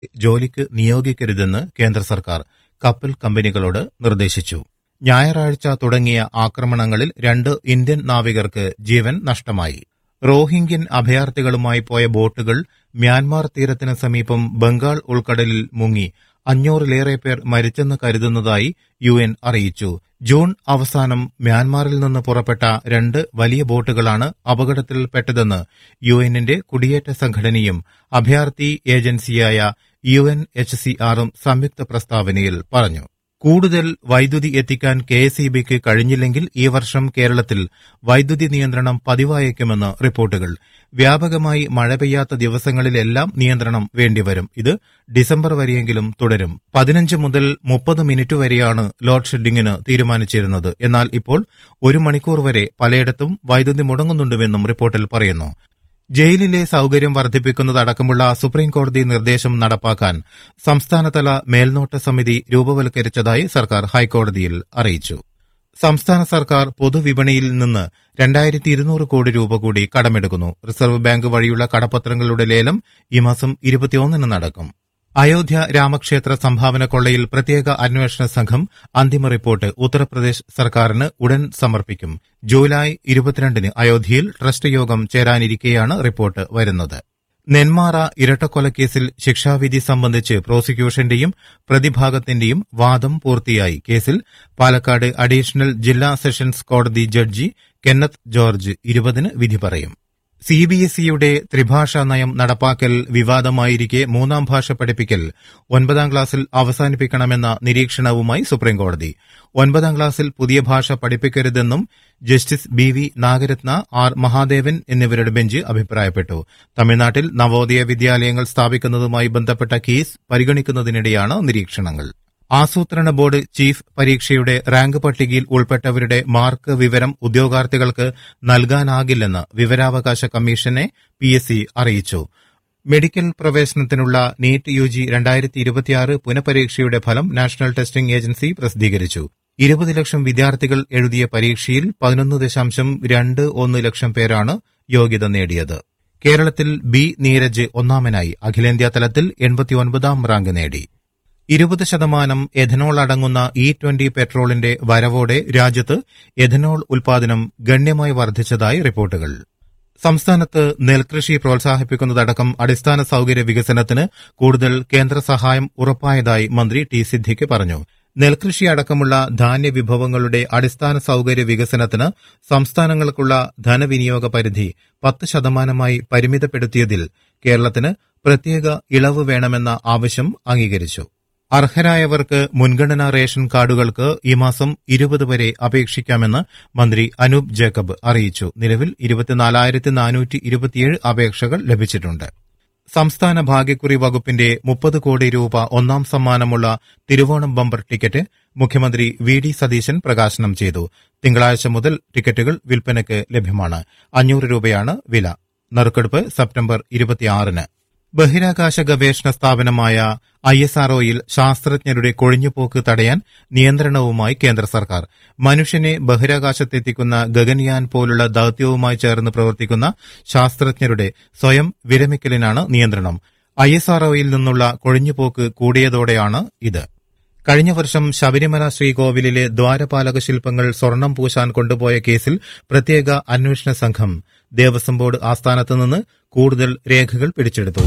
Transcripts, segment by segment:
ജോലിക്ക് നിയോഗിക്കരുതെന്ന് കേന്ദ്ര സർക്കാർ കപ്പൽ കമ്പനികളോട് നിർദ്ദേശിച്ചു ഞായറാഴ്ച തുടങ്ങിയ ആക്രമണങ്ങളിൽ രണ്ട് ഇന്ത്യൻ നാവികർക്ക് ജീവൻ നഷ്ടമായി റോഹിംഗ്യൻ അഭയാർത്ഥികളുമായി പോയ ബോട്ടുകൾ മ്യാൻമാർ തീരത്തിന് സമീപം ബംഗാൾ ഉൾക്കടലിൽ മുങ്ങി അഞ്ഞൂറിലേറെ പേർ മരിച്ചെന്ന് കരുതുന്നതായി യു എൻ അറിയിച്ചു ജൂൺ അവസാനം മ്യാൻമാറിൽ നിന്ന് പുറപ്പെട്ട രണ്ട് വലിയ ബോട്ടുകളാണ് അപകടത്തിൽപ്പെട്ടതെന്ന് യു എന്നിന്റെ കുടിയേറ്റ സംഘടനയും അഭയാർത്ഥി ഏജൻസിയായ യു എൻ എച്ച് സി ആറും സംയുക്ത പ്രസ്താവനയിൽ പറഞ്ഞു കൂടുതൽ വൈദ്യുതി എത്തിക്കാൻ കെ എസ് ഇ ബിക്ക് കഴിഞ്ഞില്ലെങ്കിൽ ഈ വർഷം കേരളത്തിൽ വൈദ്യുതി നിയന്ത്രണം പതിവായേക്കുമെന്ന് റിപ്പോർട്ടുകൾ വ്യാപകമായി മഴ പെയ്യാത്ത ദിവസങ്ങളിലെല്ലാം നിയന്ത്രണം വേണ്ടിവരും ഇത് ഡിസംബർ വരെയെങ്കിലും തുടരും പതിനഞ്ച് മുതൽ മുപ്പത് മിനിറ്റ് വരെയാണ് ലോഡ് ഷെഡിംഗിന് തീരുമാനിച്ചിരുന്നത് എന്നാൽ ഇപ്പോൾ ഒരു മണിക്കൂർ വരെ പലയിടത്തും വൈദ്യുതി മുടങ്ങുന്നുണ്ടുവെന്നും റിപ്പോർട്ടിൽ പറയുന്നു ജയിലിലെ സൌകര്യം വർദ്ധിപ്പിക്കുന്നതടക്കമുള്ള സുപ്രീംകോടതി നിർദ്ദേശം നടപ്പാക്കാൻ സംസ്ഥാനതല മേൽനോട്ട സമിതി രൂപവൽക്കരിച്ചതായി സർക്കാർ ഹൈക്കോടതിയിൽ അറിയിച്ചു സംസ്ഥാന സർക്കാർ പൊതുവിപണിയിൽ നിന്ന് രണ്ടായിരത്തി ഇരുന്നൂറ് കോടി രൂപ കൂടി കടമെടുക്കുന്നു റിസർവ് ബാങ്ക് വഴിയുള്ള കടപ്പത്രങ്ങളുടെ ലേലം ഈ മാസം ഇരുപത്തിയൊന്നിന് നടക്കും അയോധ്യ രാമക്ഷേത്ര സംഭാവന കൊള്ളയിൽ പ്രത്യേക അന്വേഷണ സംഘം അന്തിമ റിപ്പോർട്ട് ഉത്തർപ്രദേശ് സർക്കാരിന് ഉടൻ സമർപ്പിക്കും ജൂലൈ ഇരുപത്തിരണ്ടിന് അയോധ്യയിൽ ട്രസ്റ്റ് യോഗം ചേരാനിരിക്കെയാണ് റിപ്പോർട്ട് വരുന്നത് നെന്മാറ ഇരട്ടക്കൊലക്കേസിൽ ശിക്ഷാവിധി സംബന്ധിച്ച് പ്രോസിക്യൂഷന്റെയും പ്രതിഭാഗത്തിന്റെയും വാദം പൂർത്തിയായി കേസിൽ പാലക്കാട് അഡീഷണൽ ജില്ലാ സെഷൻസ് കോടതി ജഡ്ജി കെന്നത്ത് ജോർജ് ഇരുപതിന് വിധി പറയും സി ബി എസ് ഇയുടെ ത്രിഭാഷാ നയം നടപ്പാക്കൽ വിവാദമായിരിക്കെ മൂന്നാം ഭാഷ പഠിപ്പിക്കൽ ഒൻപതാം ക്ലാസ്സിൽ അവസാനിപ്പിക്കണമെന്ന നിരീക്ഷണവുമായി സുപ്രീംകോടതി ഒൻപതാം ക്ലാസ്സിൽ പുതിയ ഭാഷ പഠിപ്പിക്കരുതെന്നും justice B V Nagarathna R Mahadevan എന്നിവരുടെ ബെഞ്ച് അഭിപ്രായപ്പെട്ടു തമിഴ്നാട്ടിൽ നവോദയ വിദ്യാലയങ്ങൾ സ്ഥാപിക്കുന്നതുമായി ബന്ധപ്പെട്ട കേസ് പരിഗണിക്കുന്നതിനിടെയാണ് നിരീക്ഷണങ്ങൾ ആസൂത്രണ ബോർഡ് ചീഫ് പരീക്ഷയുടെ റാങ്ക് പട്ടികയിൽ ഉൾപ്പെട്ടവരുടെ മാർക്ക് വിവരം ഉദ്യോഗാർത്ഥികൾക്ക് നൽകാനാകില്ലെന്ന് വിവരാവകാശ കമ്മീഷനെ പി എസ് സി അറിയിച്ചു മെഡിക്കൽ പ്രവേശനത്തിനുള്ള നീറ്റ് യു ജി രണ്ടായിരത്തി ഇരുപത്തിയാറ് പുനഃപരീക്ഷയുടെ ഫലം നാഷണൽ ടെസ്റ്റിംഗ് ഏജൻസി പ്രസിദ്ധീകരിച്ചു ഇരുപത് ലക്ഷം വിദ്യാർത്ഥികൾ എഴുതിയ പരീക്ഷയിൽ പതിനൊന്ന് ദശാംശം രണ്ട് ഒന്ന് ലക്ഷം പേരാണ് യോഗ്യത നേടിയത് കേരളത്തിൽ ബി നീരജ് ഒന്നാമനായി അഖിലേന്ത്യാ തലത്തിൽ എൺപത്തിയൊൻപതാം റാങ്ക് നേടി ഇരുപത് ശതമാനം എഥനോൾ അടങ്ങുന്ന ഇ ട്വന്റി പെട്രോളിന്റെ വരവോടെ രാജ്യത്ത് എഥനോൾ ഉൽപാദനം ഗണ്യമായി വർദ്ധിച്ചതായി റിപ്പോർട്ടുകൾ സംസ്ഥാനത്ത് നെൽകൃഷി പ്രോത്സാഹിപ്പിക്കുന്നതടക്കം അടിസ്ഥാന സൌകര്യ വികസനത്തിന് കൂടുതൽ കേന്ദ്ര സഹായം ഉറപ്പായതായി മന്ത്രി ടി സിദ്ദിഖ് പറഞ്ഞു നെൽകൃഷി അടക്കമുള്ള ധാന്യവിഭവങ്ങളുടെ അടിസ്ഥാന സൌകര്യ വികസനത്തിന് സംസ്ഥാനങ്ങൾക്കുള്ള ധനവിനിയോഗ പരിധി പത്ത് ശതമാനമായി പരിമിതപ്പെടുത്തിയതിൽ കേരളത്തിന് പ്രത്യേക ഇളവ് വേണമെന്ന ആവശ്യം അംഗീകരിച്ചു അർഹരായവർക്ക് മുൻഗണനാ റേഷൻ കാർഡുകൾക്ക് ഈ മാസം ഇരുപത് വരെ അപേക്ഷിക്കാമെന്ന് മന്ത്രി അനൂപ് ജേക്കബ് അറിയിച്ചു നിലവിൽ ഇരുപത്തിനാലായിരത്തി നാനൂറ്റി ഇരുപത്തിയേഴ് അപേക്ഷകൾ ലഭിച്ചിട്ടുണ്ട് സംസ്ഥാന ഭാഗ്യക്കുറി വകുപ്പിന്റെ മുപ്പത് കോടി രൂപ ഒന്നാം സമ്മാനമുള്ള തിരുവോണം ബമ്പർ ടിക്കറ്റ് മുഖ്യമന്ത്രി വി ഡി സതീശൻ പ്രകാശനം ചെയ്തു തിങ്കളാഴ്ച മുതൽ ടിക്കറ്റുകൾ വിൽപ്പനയ്ക്ക് ലഭ്യമാണ് അഞ്ഞൂറ് രൂപയാണ് വില നറുക്കെടുപ്പ് സെപ്റ്റംബർ ഇരുപത്തിയാറിന് ബഹിരാകാശ ഗവേഷണ സ്ഥാപനമായ ഐ എസ് ആർഒയിൽ ശാസ്ത്രജ്ഞരുടെ കൊഴിഞ്ഞുപോക്ക് തടയാൻ നിയന്ത്രണവുമായി കേന്ദ്ര സർക്കാർ മനുഷ്യനെ ബഹിരാകാശത്തെത്തിക്കുന്ന ഗഗൻയാൻ പോലുള്ള ദൌത്യവുമായി ചേർന്ന് പ്രവർത്തിക്കുന്ന ശാസ്ത്രജ്ഞരുടെ സ്വയം വിരമിക്കലിനാണ് നിയന്ത്രണം ഐ എസ് ആർഒയിൽ നിന്നുള്ള കൊഴിഞ്ഞുപോക്ക് കൂടിയതോടെയാണ് ഇത് കഴിഞ്ഞ വർഷം ശബരിമല ശ്രീകോവിലിലെ ദ്വാരപാലക ശില്പങ്ങൾ സ്വർണം പൂശാൻ കൊണ്ടുപോയ കേസിൽ പ്രത്യേക അന്വേഷണ സംഘം ദേവസ്വം ബോർഡ് ആസ്ഥാനത്ത് നിന്ന് കൂടുതൽ രേഖകൾ പിടിച്ചെടുത്തു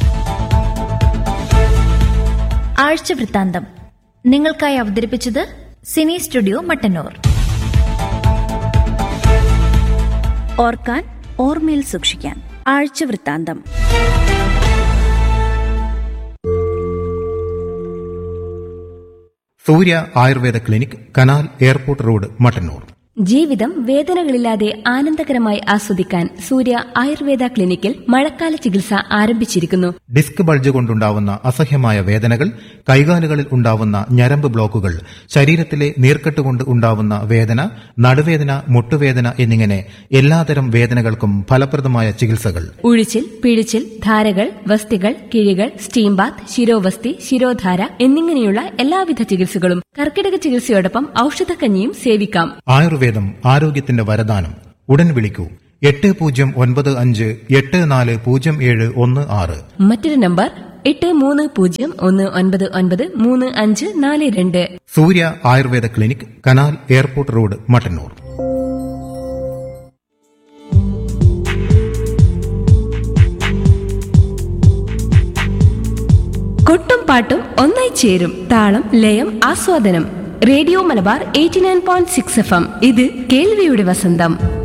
ആഴ്ച വൃത്താന്തം നിങ്ങൾക്കായി അവതരിപ്പിച്ചത് സിനി സ്റ്റുഡിയോ മട്ടന്നൂർ ഓർക്കാൻ ഓർമ്മയിൽ സൂക്ഷിക്കാൻ ആഴ്ച വൃത്താന്തം Surya Ayurveda clinic canal airport road Mattannur ജീവിതം വേദനകളില്ലാതെ ആനന്ദകരമായി ആസ്വദിക്കാൻ സൂര്യ ആയുർവേദ ക്ലിനിക്കിൽ മഴക്കാല ചികിത്സ ആരംഭിച്ചിരിക്കുന്നു ഡിസ്ക് ബൾജ് കൊണ്ടുണ്ടാവുന്ന അസഹ്യമായ വേദനകൾ കൈകാലുകളിൽ ഉണ്ടാവുന്ന ഞരമ്പ് ബ്ലോക്കുകൾ ശരീരത്തിലെ നീർക്കെട്ട് കൊണ്ട് ഉണ്ടാവുന്ന വേദന നടുവേദന മുട്ടുവേദന എന്നിങ്ങനെ എല്ലാതരം വേദനകൾക്കും ഫലപ്രദമായ ചികിത്സകൾ ഉഴിച്ചിൽ പിഴിച്ചിൽ ധാരകൾ വസ്തികൾ കിഴികൾ സ്റ്റീം ബാത്ത് ശിരോവസ്തി ശിരോധാര എന്നിങ്ങനെയുള്ള എല്ലാവിധ ചികിത്സകളും കർക്കിടക ചികിത്സയോടൊപ്പം ഔഷധക്കഞ്ഞിയും സേവിക്കാം ആയുർവേദം ആരോഗ്യത്തിന്റെ വരദാനം ഉടൻ വിളിക്കൂ എട്ട് പൂജ്യം ഒൻപത് അഞ്ച് എട്ട് നാല് പൂജ്യം ഏഴ് ഒന്ന് ആറ് മറ്റൊരു നമ്പർ എട്ട് മൂന്ന് പൂജ്യം ഒന്ന് ഒൻപത് ഒൻപത് മൂന്ന് അഞ്ച് നാല് രണ്ട് Surya Ayurveda clinic canal airport road Mattannur കൊട്ടും പാട്ടും ഒന്നായി ചേരും താളം ലയം ആസ്വാദനം radio Malabar eighty nine point six F M ഇത് കേൾവിയുടെ വസന്തം